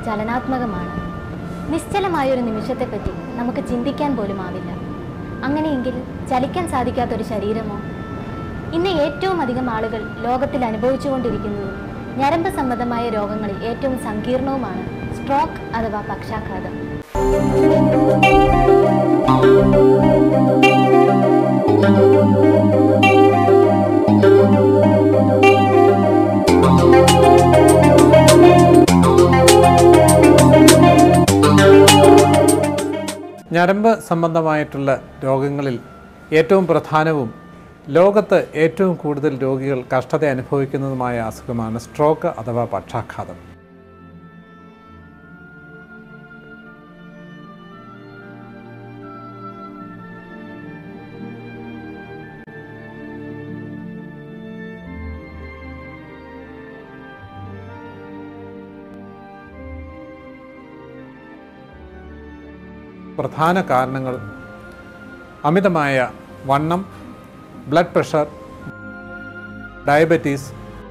ചലനാത്മകമാണ് നിശ്ചലമായൊരു നിമിഷത്തെപ്പറ്റി നമുക്ക് ചിന്തിക്കാൻ പോലും ആവില്ല അങ്ങനെയെങ്കിൽ ചലിക്കാൻ സാധിക്കാത്തൊരു ശരീരമോ ഇന്ന് ഏറ്റവും അധികം ആളുകൾ ലോകത്തിൽ അനുഭവിച്ചുകൊണ്ടിരിക്കുന്നതും ഞരമ്പ് സംബന്ധമായ രോഗങ്ങളിൽ ഏറ്റവും സങ്കീർണവുമാണ് സ്ട്രോക്ക് അഥവാ പക്ഷാഘാതം ഞരമ്പ് സംബന്ധമായിട്ടുള്ള രോഗങ്ങളിൽ ഏറ്റവും പ്രധാനവും ലോകത്ത് ഏറ്റവും കൂടുതൽ രോഗികൾ കഷ്ടത അനുഭവിക്കുന്നതുമായ അസുഖമാണ് സ്ട്രോക്ക് അഥവാ പക്ഷാഘാതം പ്രധാന കാരണങ്ങൾ അമിതമായ വണ്ണം ബ്ലഡ് പ്രഷർ ഡയബറ്റീസ്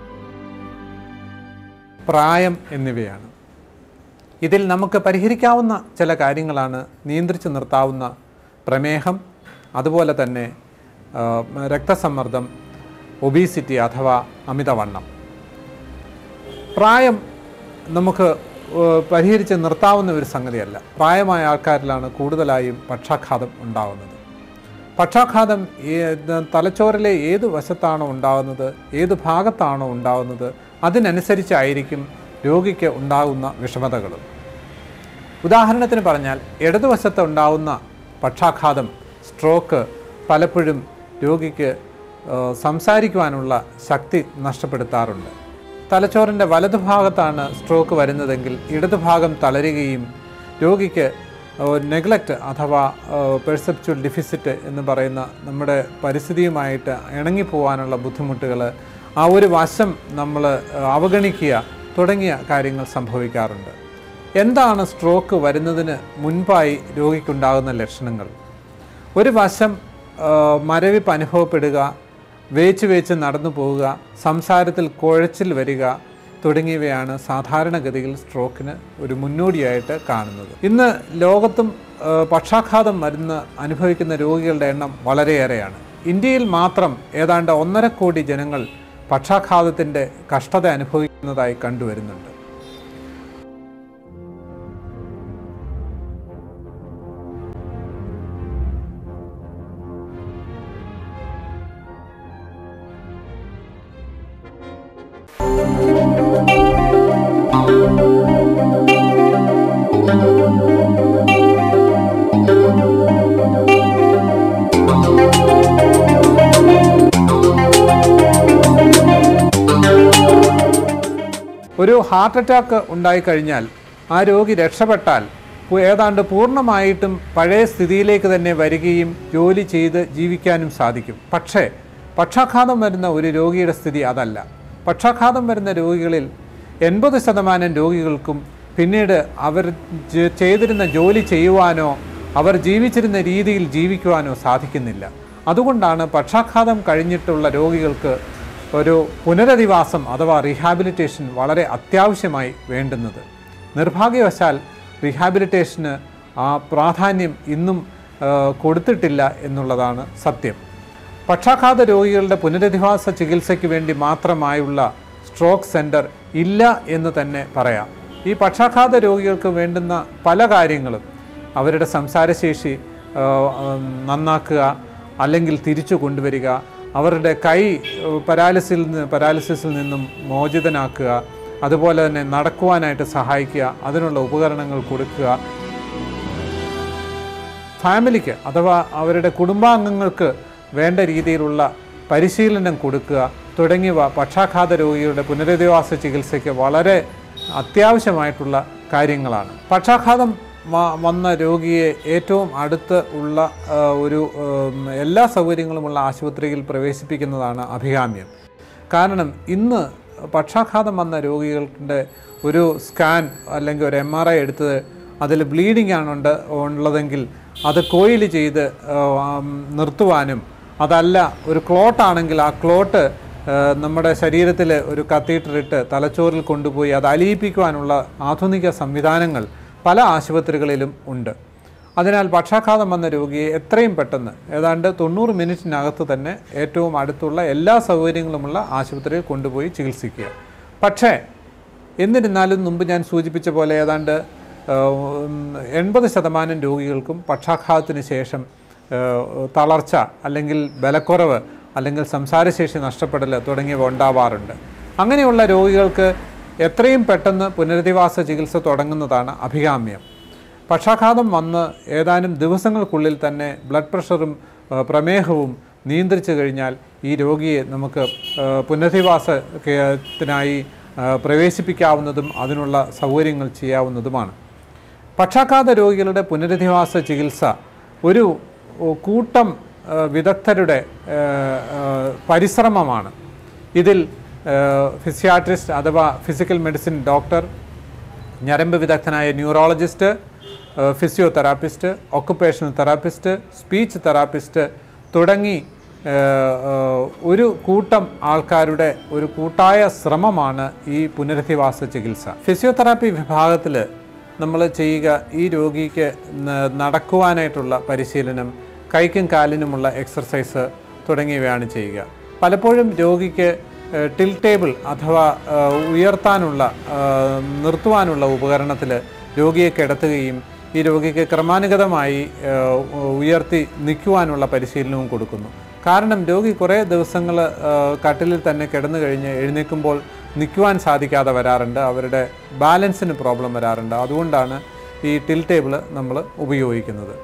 പ്രായം എന്നിവയാണ് ഇതിൽ നമുക്ക് പരിഹരിക്കാവുന്ന ചില കാര്യങ്ങളാണ് നിയന്ത്രിച്ച് നിർത്താവുന്ന പ്രമേഹം അതുപോലെ തന്നെ ആ, രക്തസമ്മർദ്ദം ഒബീസിറ്റി അഥവാ അമിതവണ്ണം പ്രായം നമുക്ക് ഏഹ്, പരിഹരിച്ച് നിർത്താവുന്ന ഒരു സംഗതിയല്ല പ്രായമായ ആൾക്കാരിലാണ് കൂടുതലായും പക്ഷാഘാതം ഉണ്ടാകുന്നത് പക്ഷാഘാതം ഏ- തലച്ചോറിലെ ഏത് വശത്താണോ ഉണ്ടാകുന്നത് ഏത് ഭാഗത്താണോ ഉണ്ടാകുന്നത് അതിനനുസരിച്ചായിരിക്കും രോഗിക്ക് ഉണ്ടാകുന്ന വിഷമതകളും ഉദാഹരണത്തിന് പറഞ്ഞാൽ ഇടതുവശത്ത് ഉണ്ടാകുന്ന പക്ഷാഘാതം സ്ട്രോക്ക് പലപ്പോഴും രോഗിക്ക് ഏഹ്, സംസാരിക്കുവാനുള്ള ശക്തി നഷ്ടപ്പെടുത്താറുണ്ട് തലച്ചോറിൻ്റെ വലതുഭാഗത്താണ് സ്ട്രോക്ക് വരുന്നതെങ്കിൽ ഇടതുഭാഗം തളരുകയും രോഗിക്ക് നെഗ്ലക്റ്റ് അഥവാ പെർസെപ്ച്വൽ ഡിഫിസിറ്റ് എന്ന് പറയുന്ന നമ്മുടെ പരിസ്ഥിതിയുമായിട്ട് ഇണങ്ങിപ്പോവാനുള്ള ബുദ്ധിമുട്ടുകൾ ആ ഒരു വശം നമ്മൾ അവഗണിക്കുക തുടങ്ങിയ കാര്യങ്ങൾ സംഭവിക്കാറുണ്ട് എന്താണ് സ്ട്രോക്ക് വരുന്നതിന് മുൻപായി രോഗിക്കുണ്ടാകുന്ന ലക്ഷണങ്ങൾ ഒരു വശം ആ, മരവിപ്പ് അനുഭവപ്പെടുക വേച്ച് വേച്ച് നടന്നു പോവുക സംസാരത്തിൽ കുഴച്ചിൽ വരിക തുടങ്ങിയവയാണ് സാധാരണഗതിയിൽ സ്ട്രോക്കിന് ഒരു മുന്നോടിയായിട്ട് കാണുന്നത് ഇന്ന് ലോകത്തും ആ, പക്ഷാഘാതം മരുന്ന് അനുഭവിക്കുന്ന രോഗികളുടെ എണ്ണം വളരെയേറെയാണ് ഇന്ത്യയിൽ മാത്രം ഏതാണ്ട് ഒന്നര കോടി ജനങ്ങൾ പക്ഷാഘാതത്തിൻ്റെ കഷ്ടത അനുഭവിക്കുന്നതായി കണ്ടുവരുന്നുണ്ട് ഒരു ഹാർട്ട് അറ്റാക്ക് ഉണ്ടായിക്കഴിഞ്ഞാൽ ആ രോഗി രക്ഷപ്പെട്ടാൽ പു- ഏതാണ്ട് പൂർണ്ണമായിട്ടും പഴയ സ്ഥിതിയിലേക്ക് തന്നെ വരികയും ജോലി ചെയ്ത് ജീവിക്കാനും സാധിക്കും പക്ഷേ പക്ഷാഘാതം വരുന്ന ഒരു രോഗിയുടെ സ്ഥിതി അതല്ല പക്ഷാഘാതം വരുന്ന രോഗികളിൽ എൺപത് ശതമാനം രോഗികൾക്കും പിന്നീട് അവർ ജ- ചെയ്തിരുന്ന ജോലി ചെയ്യുവാനോ അവർ ജീവിച്ചിരുന്ന രീതിയിൽ ജീവിക്കുവാനോ സാധിക്കുന്നില്ല അതുകൊണ്ടാണ് പക്ഷാഘാതം കഴിഞ്ഞിട്ടുള്ള രോഗികൾക്ക് ഒരു പുനരധിവാസം അഥവാ റീഹാബിലിറ്റേഷൻ വളരെ അത്യാവശ്യമായി വേണ്ടുന്നത് നിർഭാഗ്യവശാൽ റീഹാബിലിറ്റേഷന് ആ പ്രാധാന്യം ഇന്നും ആ, കൊടുത്തിട്ടില്ല എന്നുള്ളതാണ് സത്യം പക്ഷാഘാത രോഗികളുടെ പുനരധിവാസ ചികിത്സയ്ക്ക് വേണ്ടി മാത്രമായുള്ള സ്ട്രോക്ക് സെൻറ്റർ ഇല്ല എന്ന് തന്നെ പറയാം ഈ പക്ഷാഘാത രോഗികൾക്ക് വേണ്ടുന്ന പല കാര്യങ്ങളും അവരുടെ സംസാരശേഷി ആ, ഉം, നന്നാക്കുക അല്ലെങ്കിൽ തിരിച്ചു കൊണ്ടുവരിക അവരുടെ കൈ ഏഹ്, പരാലിസിൽ നിന്ന് പരാലിസിസിൽ നിന്നും മോചിതനാക്കുക അതുപോലെ തന്നെ നടക്കുവാനായിട്ട് സഹായിക്കുക അതിനുള്ള ഉപകരണങ്ങൾ കൊടുക്കുക ഫാമിലിക്ക് അഥവാ അവരുടെ കുടുംബാംഗങ്ങൾക്ക് വേണ്ട രീതിയിലുള്ള പരിശീലനം കൊടുക്കുക തുടങ്ങിയവ പക്ഷാഘാത രോഗികളുടെ പുനരധിവാസ ചികിത്സയ്ക്ക് വളരെ അത്യാവശ്യമായിട്ടുള്ള കാര്യങ്ങളാണ് പക്ഷാഘാതം വ- വന്ന രോഗിയെ ഏറ്റവും അടുത്ത് ഉള്ള ആ, ഒരു ഉം, എല്ലാ സൗകര്യങ്ങളുമുള്ള ആശുപത്രിയിൽ പ്രവേശിപ്പിക്കുന്നതാണ് അഭികാമ്യം കാരണം ഇന്ന് പക്ഷാഘാതം വന്ന രോഗികളുടെ ഒരു സ്കാൻ അല്ലെങ്കിൽ ഒരു എം ആർ ഐ എടുത്ത് അതിൽ ബ്ലീഡിംഗ് ആണുണ്ട് ഉള്ളതെങ്കിൽ അത് കോയിൽ ചെയ്ത് ആ, ഉം, നിർത്തുവാനും അതല്ല ഒരു ക്ലോട്ട് ആണെങ്കിൽ ആ ക്ലോട്ട് ആ, നമ്മുടെ ശരീരത്തിൽ ഒരു കത്തീറ്റർ ഇട്ട് തലച്ചോറിൽ കൊണ്ടുപോയി അത് അലിയിപ്പിക്കുവാനുള്ള ആധുനിക സംവിധാനങ്ങൾ പല ആശുപത്രികളിലും ഉണ്ട് അതിനാൽ പക്ഷാഘാതം വന്ന രോഗിയെ എത്രയും പെട്ടെന്ന് ഏതാണ്ട് തൊണ്ണൂറ് മിനിറ്റിനകത്ത് തന്നെ ഏറ്റവും അടുത്തുള്ള എല്ലാ സൗകര്യങ്ങളുമുള്ള ആശുപത്രിയിൽ കൊണ്ടുപോയി ചികിത്സിക്കുക പക്ഷേ എന്നിരുന്നാലും മുമ്പ് ഞാൻ സൂചിപ്പിച്ച പോലെ ഏതാണ്ട് എൺപത് ശതമാനം രോഗികൾക്കും പക്ഷാഘാതത്തിന് ശേഷം ആ, തളർച്ച അല്ലെങ്കിൽ ബലക്കുറവ് അല്ലെങ്കിൽ സംസാരശേഷി നഷ്ടപ്പെടൽ തുടങ്ങിയവ ഉണ്ടാവാറുണ്ട് അങ്ങനെയുള്ള രോഗികൾക്ക് എത്രയും പെട്ടെന്ന് പുനരധിവാസ ചികിത്സ തുടങ്ങുന്നതാണ് അഭികാമ്യം പക്ഷാഘാതം വന്ന് ഏതാനും ദിവസങ്ങൾക്കുള്ളിൽ തന്നെ ബ്ലഡ് പ്രഷറും ആ, പ്രമേഹവും നിയന്ത്രിച്ചു കഴിഞ്ഞാൽ ഈ രോഗിയെ നമുക്ക് ആ, പുനരധിവാസത്തിനായി ആ, പ്രവേശിപ്പിക്കാവുന്നതും അതിനുള്ള സൗകര്യങ്ങൾ ചെയ്യാവുന്നതുമാണ് പക്ഷാഘാത രോഗികളുടെ പുനരധിവാസ ചികിത്സ ഒരു ഓ, കൂട്ടം ആ, വിദഗ്ധരുടെ ആ, ആ, പരിശ്രമമാണ് ഇതിൽ ഫിസിയാട്രിസ്റ്റ് അഥവാ ഫിസിക്കൽ മെഡിസിൻ ഡോക്ടർ ഞരമ്പ് വിദഗ്ധനായ ന്യൂറോളജിസ്റ്റ് ഏഹ് physiotherapist occupational therapist speech therapist തുടങ്ങി ഏഹ്, ഏഹ്, ഒരു കൂട്ടം ആൾക്കാരുടെ ഒരു കൂട്ടായ ശ്രമമാണ് ഈ പുനരധിവാസ ചികിത്സ ഫിസിയോതെറാപ്പി വിഭാഗത്തിൽ നമ്മൾ ചെയ്യുക ഈ രോഗിക്ക് ന- നടക്കുവാനായിട്ടുള്ള പരിശീലനം കൈക്കും കാലിനുമുള്ള എക്സർസൈസ് തുടങ്ങിയവയാണ് ചെയ്യുക പലപ്പോഴും രോഗിക്ക് ഏഹ്, ടിൽ ടേബിൾ അഥവാ ഏഹ്, ഉയർത്താനുള്ള ഏഹ്, നിർത്തുവാനുള്ള ഉപകരണത്തിൽ രോഗിയെ കിടത്തുകയും ഈ രോഗിക്ക് ക്രമാനുഗതമായി ഏഹ്, ഉയർത്തി നിൽക്കുവാനുള്ള പരിശീലനവും കൊടുക്കുന്നു കാരണം രോഗി കുറേ ദിവസങ്ങൾ കട്ടിലിൽ തന്നെ കിടന്നു കഴിഞ്ഞ് എഴുന്നേൽക്കുമ്പോൾ നിൽക്കുവാൻ സാധിക്കാതെ വരാറുണ്ട് അവരുടെ ബാലൻസിന് പ്രോബ്ലം വരാറുണ്ട് അതുകൊണ്ടാണ് ഈ ടിൽ ടേബിൾ നമ്മൾ ഉപയോഗിക്കുന്നത്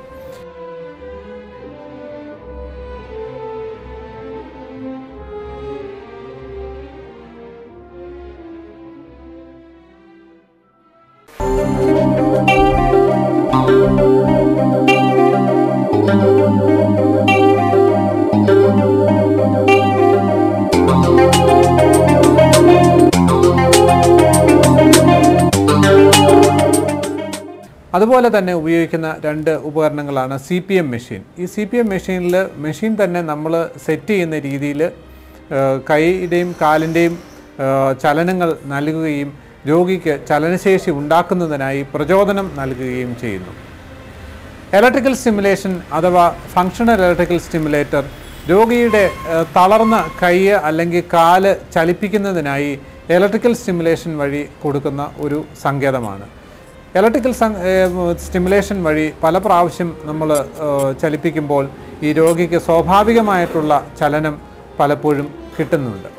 അതുപോലെ തന്നെ ഉപയോഗിക്കുന്ന രണ്ട് ഉപകരണങ്ങളാണ് സി പി എം മെഷീൻ ഈ സി പി എം മെഷീനിൽ മെഷീൻ തന്നെ നമ്മൾ സെറ്റ് ചെയ്യുന്ന രീതിയിൽ കൈയുടെയും കാലിൻ്റെയും ചലനങ്ങൾ നൽകുകയും രോഗിക്ക് ചലനശേഷി ഉണ്ടാക്കുന്നതിനായി പ്രചോദനം നൽകുകയും ചെയ്യുന്നു ഇലക്ട്രിക്കൽ സ്റ്റിമുലേഷൻ അഥവാ ഫങ്ഷണൽ ഇലക്ട്രിക്കൽ സ്റ്റിമുലേറ്റർ രോഗിയുടെ ഏഹ്, തളർന്ന കൈ അല്ലെങ്കിൽ കാല് ചലിപ്പിക്കുന്നതിനായി ഇലക്ട്രിക്കൽ സ്റ്റിമുലേഷൻ വഴി കൊടുക്കുന്ന ഒരു സങ്കേതമാണ് ഇലക്ട്രിക്കൽ സ്റ്റിമുലേഷൻ വഴി പല പ്രാവശ്യം നമ്മൾ ചലിപ്പിക്കുമ്പോൾ ഈ രോഗിക്ക് സ്വാഭാവികമായിട്ടുള്ള ചലനം പലപ്പോഴും കിട്ടുന്നുണ്ട്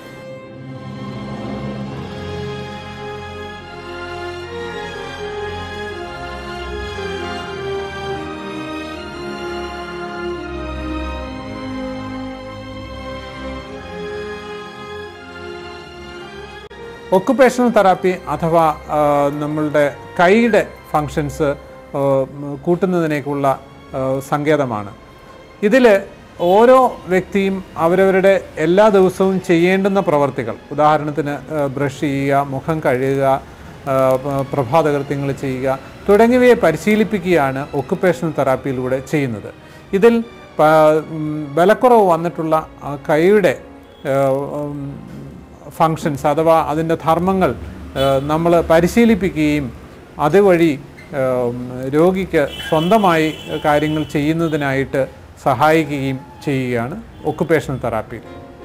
ഒക്കുപേഷണൽ തെറാപ്പി അഥവാ ആ, നമ്മളുടെ കൈയുടെ ഫങ്ഷൻസ് ആ, ഉം, കൂട്ടുന്നതിനേക്കുള്ള ആ, സങ്കേതമാണ് ഇതിൽ ഓരോ വ്യക്തിയും അവരവരുടെ എല്ലാ ദിവസവും ചെയ്യേണ്ടുന്ന പ്രവർത്തികൾ ഉദാഹരണത്തിന് ആ, ബ്രഷ് ചെയ്യുക മുഖം കഴുകുക ആ, പ- പ്രഭാതകൃത്യങ്ങൾ ചെയ്യുക തുടങ്ങിയവയെ പരിശീലിപ്പിക്കുകയാണ് ഒക്കുപേഷണൽ തെറാപ്പിയിലൂടെ ചെയ്യുന്നത് ഇതിൽ പ- ഉം, ബലക്കുറവ് വന്നിട്ടുള്ള ആ കൈയുടെ ആ, ഉം, ഫങ്ഷൻസ് അഥവാ അതിൻ്റെ ധർമ്മങ്ങൾ നമ്മൾ പരിശീലിപ്പിക്കുകയും അതുവഴി ഉം, രോഗിക്ക് സ്വന്തമായി കാര്യങ്ങൾ ചെയ്യുന്നതിനായിട്ട് സഹായിക്കുകയും ചെയ്യുകയാണ് ഒക്കുപേഷണൽ തെറാപ്പിയിൽ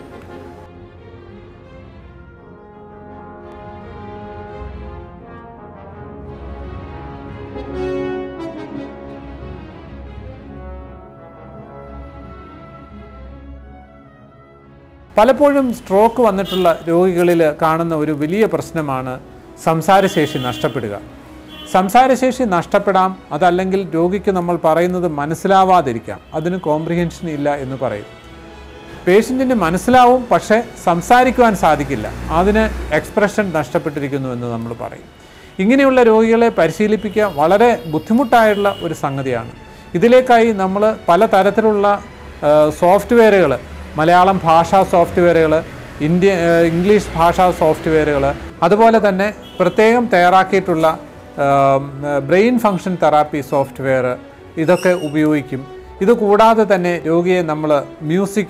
പലപ്പോഴും സ്ട്രോക്ക് വന്നിട്ടുള്ള രോഗികളിൽ കാണുന്ന ഒരു വലിയ പ്രശ്നമാണ് സംസാരശേഷി നഷ്ടപ്പെടുക സംസാരശേഷി നഷ്ടപ്പെടാം അതല്ലെങ്കിൽ രോഗിക്ക് നമ്മൾ പറയുന്നത് മനസ്സിലാവാതിരിക്കാം അതിന് കോംപ്രിഹെൻഷൻ ഇല്ല എന്ന് പറയും പേഷ്യൻറ്റിന് മനസ്സിലാവും പക്ഷേ സംസാരിക്കുവാൻ സാധിക്കില്ല അതിന് എക്സ്പ്രഷൻ നഷ്ടപ്പെട്ടിരിക്കുന്നു എന്ന് നമ്മൾ പറയും ഇങ്ങനെയുള്ള രോഗികളെ പരിശീലിപ്പിക്കുക വളരെ ബുദ്ധിമുട്ടായുള്ള ഒരു സംഗതിയാണ് ഇതിലേക്കായി നമ്മൾ പല തരത്തിലുള്ള സോഫ്റ്റ്വെയറുകൾ മലയാളം ഭാഷാ സോഫ്റ്റ്വെയറുകൾ ഇന്ത്യ ഏഹ് ഇംഗ്ലീഷ് ഭാഷാ സോഫ്റ്റ്വെയറുകൾ അതുപോലെ തന്നെ പ്രത്യേകം തയ്യാറാക്കിയിട്ടുള്ള ബ്രെയിൻ ഫങ്ഷൻ തെറാപ്പി സോഫ്റ്റ്വെയർ ഇതൊക്കെ ഉപയോഗിക്കും ഇത് കൂടാതെ തന്നെ രോഗിയെ നമ്മൾ മ്യൂസിക്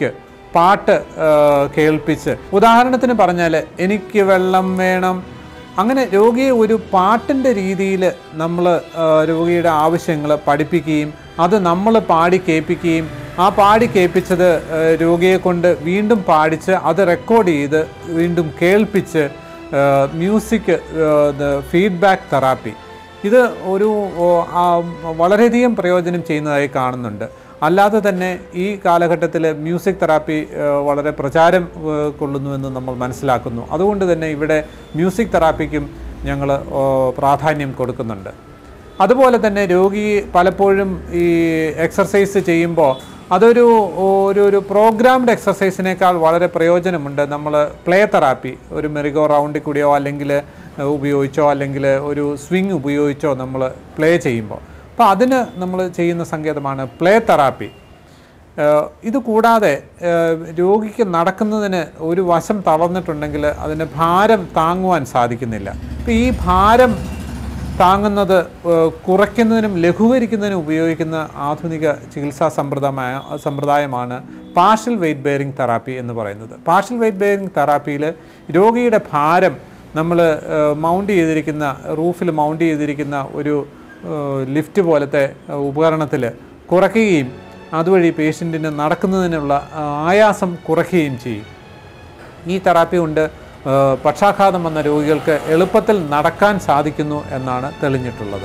പാട്ട് ആ, കേൾപ്പിച്ച് ഉദാഹരണത്തിന് പറഞ്ഞാൽ എനിക്ക് വെള്ളം വേണം അങ്ങനെ രോഗിയെ ഒരു പാട്ടിൻ്റെ രീതിയിൽ നമ്മൾ രോഗിയുടെ ആവശ്യങ്ങൾ പഠിപ്പിക്കുകയും അത് നമ്മൾ പാടി കേൾപ്പിക്കുകയും ആ പാടി കേൾപ്പിച്ചത് ആ, രോഗിയെ കൊണ്ട് വീണ്ടും പാടിച്ച് അത് റെക്കോർഡ് ചെയ്ത് വീണ്ടും കേൾപ്പിച്ച് മ്യൂസിക് ഫീഡ്ബാക്ക് തെറാപ്പി ഇത് ഒരു ഓ, ആ, വളരെയധികം പ്രയോജനം ചെയ്യുന്നതായി കാണുന്നുണ്ട് അല്ലാതെ തന്നെ ഈ കാലഘട്ടത്തിൽ മ്യൂസിക് തെറാപ്പി ആ, വളരെ പ്രചാരം ആ, കൊള്ളുന്നുവെന്ന് നമ്മൾ മനസ്സിലാക്കുന്നു അതുകൊണ്ട് തന്നെ ഇവിടെ മ്യൂസിക് തെറാപ്പിക്കും ഞങ്ങൾ പ്രാധാന്യം കൊടുക്കുന്നുണ്ട് അതുപോലെ തന്നെ രോഗി പലപ്പോഴും ഈ എക്സർസൈസ് ചെയ്യുമ്പോൾ അതൊരു ഒരു ഒരു പ്രോഗ്രാംഡ് എക്സർസൈസിനേക്കാൾ വളരെ പ്രയോജനമുണ്ട് നമ്മൾ പ്ലേ തെറാപ്പി ഒരു മെറിഗോ റൗണ്ടിൽ കൂടിയോ അല്ലെങ്കിൽ ഉപയോഗിച്ചോ അല്ലെങ്കിൽ ഒരു സ്വിങ് ഉപയോഗിച്ചോ നമ്മൾ പ്ലേ ചെയ്യുമ്പോൾ അപ്പോൾ അതിന് നമ്മൾ ചെയ്യുന്ന സങ്കേതമാണ് പ്ലേ തെറാപ്പി ഏഹ് ഇത് കൂടാതെ ഏഹ് രോഗിക്ക് നടക്കുന്നതിന് ഒരു വശം തളർന്നിട്ടുണ്ടെങ്കിൽ അതിന് ഭാരം താങ്ങുവാൻ സാധിക്കുന്നില്ല അപ്പോൾ ഈ ഭാരം താങ്ങുന്നത് ഏഹ് കുറയ്ക്കുന്നതിനും ലഘൂകരിക്കുന്നതിനും ഉപയോഗിക്കുന്ന ആധുനിക ചികിത്സാ സമ്പ്രദായ സമ്പ്രദായമാണ് പാർഷ്യൽ വെയ്റ്റ് ബെയറിംഗ് തെറാപ്പി എന്ന് പറയുന്നത് പാർഷ്യൽ വെയ്റ്റ് ബെയറിംഗ് തെറാപ്പിയിൽ രോഗിയുടെ ഭാരം നമ്മൾ മൗണ്ട് ചെയ്തിരിക്കുന്ന റൂഫിൽ മൗണ്ട് ചെയ്തിരിക്കുന്ന ഒരു ഏഹ് ലിഫ്റ്റ് പോലത്തെ ഉപകരണത്തിൽ കുറയ്ക്കുകയും അതുവഴി പേഷ്യൻറ്റിന് നടക്കുന്നതിനുള്ള ആ, ആയാസം കുറയ്ക്കുകയും ചെയ്യും ഈ തെറാപ്പി കൊണ്ട് ആ, പക്ഷാഘാതം വന്ന രോഗികൾക്ക് എളുപ്പത്തിൽ നടക്കാൻ സാധിക്കുന്നു എന്നാണ് തെളിഞ്ഞിട്ടുള്ളത്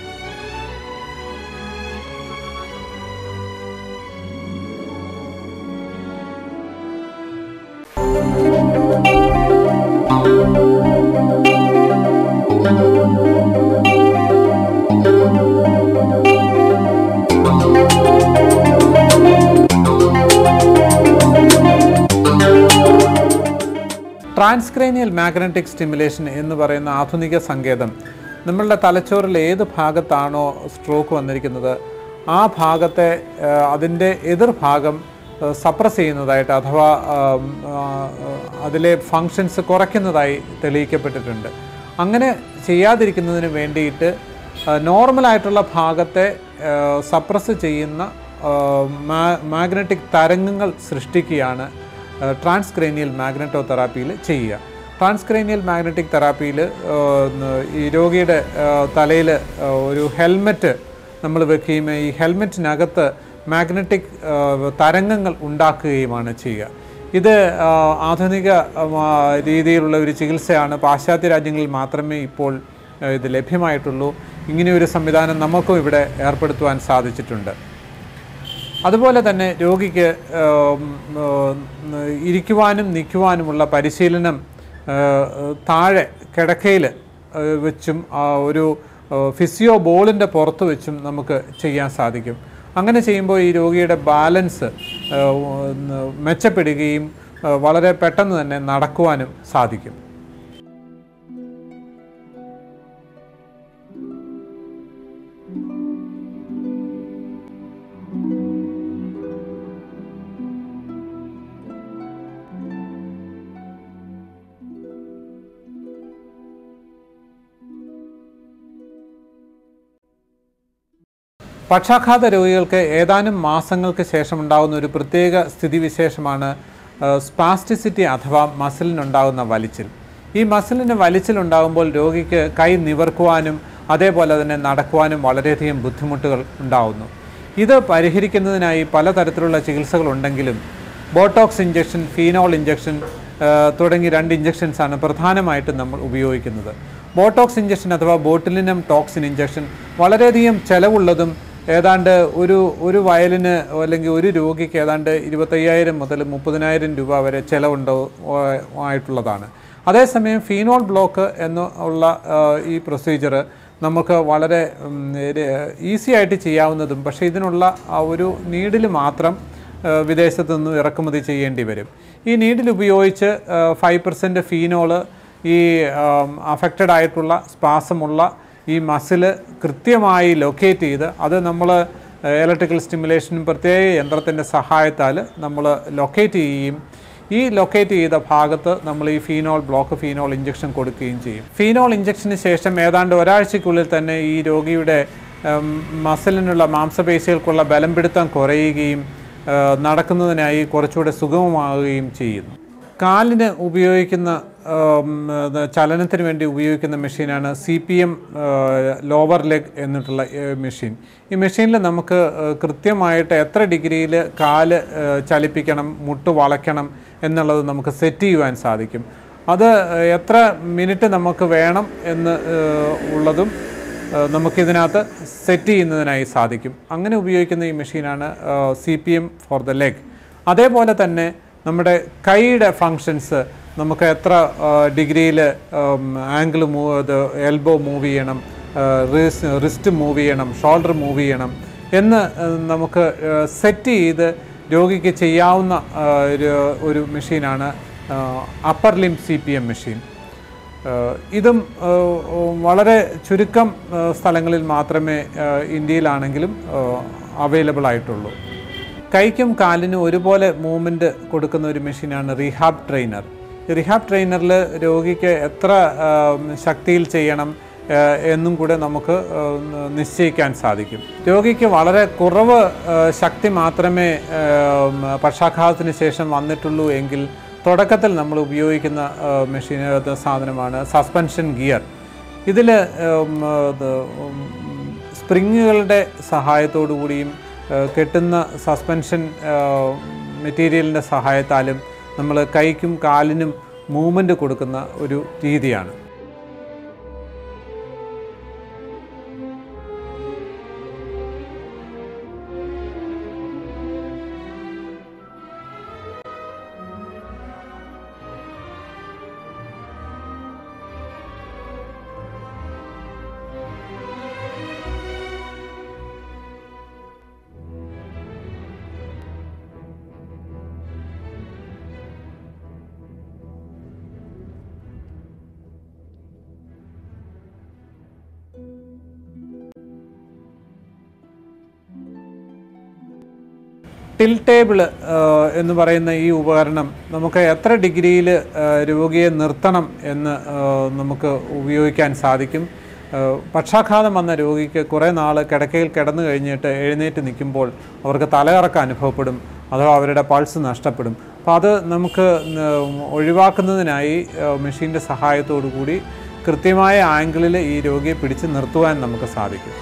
ട്രാൻസ്ക്രേനിയൽ മാഗ്നറ്റിക് സ്റ്റിമുലേഷൻ എന്ന് പറയുന്ന ആധുനിക സങ്കേതം നമ്മളുടെ തലച്ചോറിൽ ഏത് ഭാഗത്താണോ സ്ട്രോക്ക് വന്നിരിക്കുന്നത് ആ ഭാഗത്തെ ആ, അതിൻ്റെ എതിർഭാഗം സപ്രസ് ചെയ്യുന്നതായിട്ട് അഥവാ ആം, ആ, അതിലെ ഫങ്ഷൻസ് കുറയ്ക്കുന്നതായി തെളിയിക്കപ്പെട്ടിട്ടുണ്ട് അങ്ങനെ ചെയ്യാതിരിക്കുന്നതിന് വേണ്ടിയിട്ട് നോർമലായിട്ടുള്ള ഭാഗത്തെ സപ്രസ് ചെയ്യുന്ന മാഗ്നറ്റിക് തരംഗങ്ങൾ സൃഷ്ടിക്കുകയാണ് ട്രാൻസ്ക്രേനിയൽ മാഗ്നറ്റോ തെറാപ്പിയിൽ ചെയ്യുക ട്രാൻസ്ക്രേനിയൽ മാഗ്നറ്റിക് തെറാപ്പിയിൽ ഈ രോഗിയുടെ തലയിൽ ഒരു ഹെൽമെറ്റ് നമ്മൾ വെക്കുകയും ഈ ഹെൽമെറ്റിനകത്ത് മാഗ്നറ്റിക് തരംഗങ്ങൾ ഉണ്ടാക്കുകയുമാണ് ചെയ്യുക ഇത് ആ, ആധുനിക ആ, രീതിയിലുള്ള ഒരു ചികിത്സയാണ് പാശ്ചാത്യ രാജ്യങ്ങളിൽ മാത്രമേ ഇപ്പോൾ ആ, ഇത് ലഭ്യമായിട്ടുള്ളൂ ഇങ്ങനെയൊരു സംവിധാനം നമുക്കും ഇവിടെ ഏർപ്പെടുത്തുവാൻ സാധിച്ചിട്ടുണ്ട് അതുപോലെ തന്നെ രോഗിക്ക് ഉം, ഉം, ഇരിക്കുവാനും നിൽക്കുവാനുമുള്ള പരിശീലനം ഏഹ്, താഴെ കിടക്കയിൽ ഏഹ്, വെച്ചും ആ, ഒരു ഏഹ്, ഫിസിയോ ബോളിൻ്റെ പുറത്ത് വെച്ചും നമുക്ക് ചെയ്യാൻ സാധിക്കും അങ്ങനെ ചെയ്യുമ്പോൾ ഈ രോഗിയുടെ ബാലൻസ് ഏഹ്, ഒന്ന് മെച്ചപ്പെടുകയും ഏഹ്, വളരെ പെട്ടെന്ന് തന്നെ നടക്കുവാനും സാധിക്കും പക്ഷാഘാത രോഗികൾക്ക് ഏതാനും മാസങ്ങൾക്ക് ശേഷം ഉണ്ടാകുന്ന ഒരു പ്രത്യേക സ്ഥിതിവിശേഷമാണ് സ്പാസ്റ്റിസിറ്റി അഥവാ മസിലിനുണ്ടാകുന്ന വലിച്ചിൽ ഈ മസിലിന് വലിച്ചിലുണ്ടാകുമ്പോൾ രോഗിക്ക് കൈ നിവർക്കുവാനും അതേപോലെ തന്നെ നടക്കുവാനും വളരെയധികം ബുദ്ധിമുട്ടുകൾ ഉണ്ടാകുന്നു ഇത് പരിഹരിക്കുന്നതിനായി പലതരത്തിലുള്ള ചികിത്സകളുണ്ടെങ്കിലും ബോട്ടോക്സ് ഇഞ്ചക്ഷൻ ഫീനോൾ ഇഞ്ചക്ഷൻ തുടങ്ങി രണ്ട് ഇഞ്ചക്ഷൻസാണ് പ്രധാനമായിട്ടും നമ്മൾ ഉപയോഗിക്കുന്നത് ബോട്ടോക്സ് ഇഞ്ചക്ഷൻ അഥവാ ബോട്ടിലിനം ടോക്സിൻ ഇഞ്ചക്ഷൻ വളരെയധികം ചെലവുള്ളതും ഏതാണ്ട് ഒരു ഒരു വയലിന് അല്ലെങ്കിൽ ഒരു രോഗിക്ക് ഏതാണ്ട് ഇരുപത്തയ്യായിരം മുതൽ മുപ്പതിനായിരം രൂപ വരെ ചിലവുണ്ടോ ആയിട്ടുള്ളതാണ് അതേസമയം ഫീനോൾ ബ്ലോക്ക് എന്ന് ഉള്ള ആ, ഈ പ്രൊസീജിയർ നമുക്ക് വളരെ ഈസി ആയിട്ട് ചെയ്യാവുന്നതും പക്ഷേ ഇതിനുള്ള ആ ഒരു നീഡിൽ മാത്രം ആ, വിദേശത്തു നിന്ന് ഇറക്കുമതി ചെയ്യേണ്ടി വരും ഈ നീഡിൽ ഉപയോഗിച്ച് ഫൈവ് പെർസെൻറ്റ് ഫീനോള് ഈ അഫക്റ്റഡ് ആയിട്ടുള്ള സ്പാസമുള്ള ഈ മസിൽ കൃത്യമായി ലൊക്കേറ്റ് ചെയ്ത് അത് നമ്മൾ ഇലക്ട്രിക്കൽ സ്റ്റിമുലേഷനും പ്രത്യേക യന്ത്രത്തിൻ്റെ സഹായത്താൽ നമ്മൾ ലൊക്കേറ്റ് ചെയ്യുകയും ഈ ലൊക്കേറ്റ് ചെയ്ത ഭാഗത്ത് നമ്മൾ ഈ ഫീനോൾ ബ്ലോക്ക് ഫീനോൾ ഇഞ്ചക്ഷൻ കൊടുക്കുകയും ചെയ്യും ഫീനോൾ ഇഞ്ചക്ഷന് ശേഷം ഏതാണ്ട് ഒരാഴ്ചയ്ക്കുള്ളിൽ തന്നെ ഈ രോഗിയുടെ ഉം, മസിലിനുള്ള മാംസപേശികൾക്കുള്ള ബലം പിടുത്തം കുറയുകയും ആ, നടക്കുന്നതിനായി കുറച്ചുകൂടെ സുഗമമാവുകയും ചെയ്യുന്നു കാലിന് ഉപയോഗിക്കുന്ന ആം, അത് ചലനത്തിന് വേണ്ടി ഉപയോഗിക്കുന്ന മെഷീനാണ് C P M lower leg എന്നിട്ടുള്ള ഏ, മെഷീൻ ഈ മെഷീനിൽ നമുക്ക് ആ, കൃത്യമായിട്ട് എത്ര ഡിഗ്രിയിൽ കാല് ആ, ചലിപ്പിക്കണം മുട്ട് വളയ്ക്കണം എന്നുള്ളത് നമുക്ക് സെറ്റ് ചെയ്യുവാൻ സാധിക്കും അത് ആ, എത്ര മിനിറ്റ് നമുക്ക് വേണം എന്ന് ആ, ഉള്ളതും ആ, നമുക്കിതിനകത്ത് സെറ്റ് ചെയ്യുന്നതിനായി സാധിക്കും അങ്ങനെ ഉപയോഗിക്കുന്ന ഈ മെഷീനാണ് C P M for the leg അതേപോലെ തന്നെ നമ്മുടെ കൈയുടെ ഫങ്ഷൻസ് നമുക്ക് എത്ര ഡിഗ്രിയിൽ ആംഗിൾ മൂവ് ഇത് എൽബോ മൂവ് ചെയ്യണം റിസ്റ്റ് മൂവ് ചെയ്യണം ഷോൾഡർ മൂവ് ചെയ്യണം എന്ന് ആ, നമുക്ക് സെറ്റ് ചെയ്ത് രോഗിക്ക് ചെയ്യാവുന്ന ആ, ഒരു- ഒരു മെഷീനാണ് upper limb C P M machine ഏഹ് ഇതും ഏഹ് വളരെ ചുരുക്കം ഏഹ് സ്ഥലങ്ങളിൽ മാത്രമേ ഏഹ് ഇന്ത്യയിലാണെങ്കിലും അവൈലബിൾ ആയിട്ടുള്ളൂ കൈക്കും കാലിനും ഒരുപോലെ മൂവ്മെൻറ്റ് കൊടുക്കുന്ന ഒരു മെഷീനാണ് റീഹാബ് ട്രെയിനർ ഈ റീഹാബ് ട്രെയിനറിൽ രോഗിക്ക് എത്ര ഏഹ് ശക്തിയിൽ ചെയ്യണം ഏഹ് എന്നും കൂടെ നമുക്ക് ഏഹ് നിശ്ചയിക്കാൻ സാധിക്കും രോഗിക്ക് വളരെ കുറവ് ഏഹ് ശക്തി മാത്രമേ ഏഹ് പക്ഷാഘാതത്തിന് ശേഷം വന്നിട്ടുള്ളൂ എങ്കിൽ തുടക്കത്തിൽ നമ്മൾ ഉപയോഗിക്കുന്ന ഏഹ് മെഷീൻ ഏഹ് സാധനമാണ് സസ്പെൻഷൻ ഗിയർ ഇതിൽ സ്പ്രിങ്ങുകളുടെ സഹായത്തോടു കൂടിയും ഏഹ് കെട്ടുന്ന സസ്പെൻഷൻ മെറ്റീരിയലിൻ്റെ സഹായത്താലും നമ്മൾ കൈക്കും കാലിനും മൂവ്മെൻറ്റ് കൊടുക്കുന്ന ഒരു രീതിയാണ് ടിൽ ടേബിൾ എന്ന് പറയുന്ന ഈ ഉപകരണം നമുക്ക് എത്ര ഡിഗ്രിയിൽ രോഗിയെ നിർത്തണം എന്ന് ആ, നമുക്ക് ഉപയോഗിക്കാൻ സാധിക്കും ആ, പക്ഷാഘാതം വന്ന രോഗിക്ക് കുറേ നാൾ കിടക്കയിൽ കിടന്നു കഴിഞ്ഞിട്ട് എഴുന്നേറ്റ് നിൽക്കുമ്പോൾ അവർക്ക് തലകറക്കം അനുഭവപ്പെടും അഥവാ അവരുടെ പൾസ് നഷ്ടപ്പെടും അപ്പോൾ അത് നമുക്ക് ന- ഒഴിവാക്കുന്നതിനായി മെഷീൻ്റെ സഹായത്തോടു കൂടി കൃത്യമായ ആംഗിളിൽ ഈ രോഗിയെ പിടിച്ച് നിർത്തുവാൻ നമുക്ക് സാധിക്കും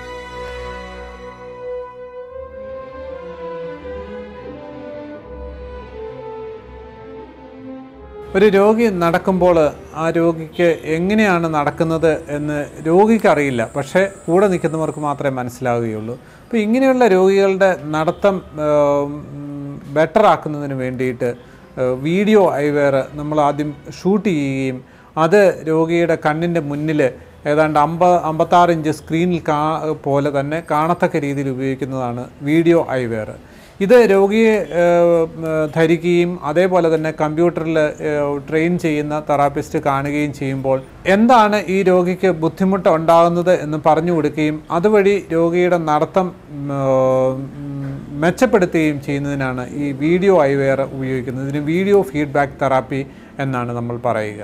ഒരു രോഗി നടക്കുമ്പോൾ ആ രോഗിക്ക് എങ്ങനെയാണ് നടക്കുന്നത് എന്ന് രോഗിക്ക് അറിയില്ല പക്ഷേ കൂടെ നിൽക്കുന്നവർക്ക് മാത്രമേ മനസ്സിലാവുകയുള്ളൂ അപ്പോൾ ഇങ്ങനെയുള്ള രോഗികളുടെ നടത്തം ബെറ്റർ ആക്കുന്നതിന് വേണ്ടിയിട്ട് ഏഹ്, വീഡിയോ ഐവെയർ നമ്മൾ ആദ്യം ഷൂട്ട് ചെയ്യുകയും അത് രോഗിയുടെ കണ്ണിൻ്റെ മുന്നിൽ ഏതാണ്ട് അമ്പ അമ്പത്താറ് ഇഞ്ച് സ്ക്രീനിൽ കാ പോലെ തന്നെ കാണത്തക്ക രീതിയിൽ ഉപയോഗിക്കുന്നതാണ് വീഡിയോ ഐവെയർ ഇത് രോഗിയെ ഏഹ്, ഏഹ്, ധരിക്കുകയും അതേപോലെ തന്നെ കമ്പ്യൂട്ടറിൽ ഏഹ്, ട്രെയിൻ ചെയ്യുന്ന തെറാപ്പിസ്റ്റ് കാണുകയും ചെയ്യുമ്പോൾ എന്താണ് ഈ രോഗിക്ക് ബുദ്ധിമുട്ട് ഉണ്ടാകുന്നത് എന്ന് പറഞ്ഞു കൊടുക്കുകയും അതുവഴി രോഗിയുടെ നടത്തം ഉം, ഏഹ്, ഉം, മെച്ചപ്പെടുത്തുകയും ചെയ്യുന്നതിനാണ് ഈ വീഡിയോ ഐവെയർ ഉപയോഗിക്കുന്നത് ഇതിന് വീഡിയോ ഫീഡ്ബാക്ക് തെറാപ്പി എന്നാണ് നമ്മൾ പറയുക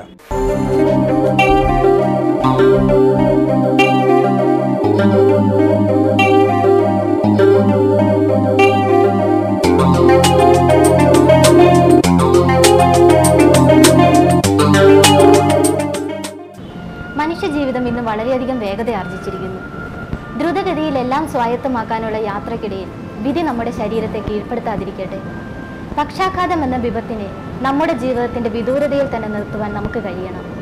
മനുഷ്യജീവിതം ഇന്ന് വളരെയധികം വേഗത ആർജിച്ചിരിക്കുന്നു ദ്രുതഗതിയിൽ എല്ലാം സ്വായത്തമാക്കാനുള്ള യാത്രക്കിടയിൽ വിധി നമ്മുടെ ശരീരത്തെ കീഴ്പ്പെടുത്താതിരിക്കട്ടെ പക്ഷാഘാതം എന്ന വിപത്തിനെ നമ്മുടെ ജീവിതത്തിന്റെ വിദൂരതയിൽ തന്നെ നിർത്തുവാൻ നമുക്ക് കഴിയണം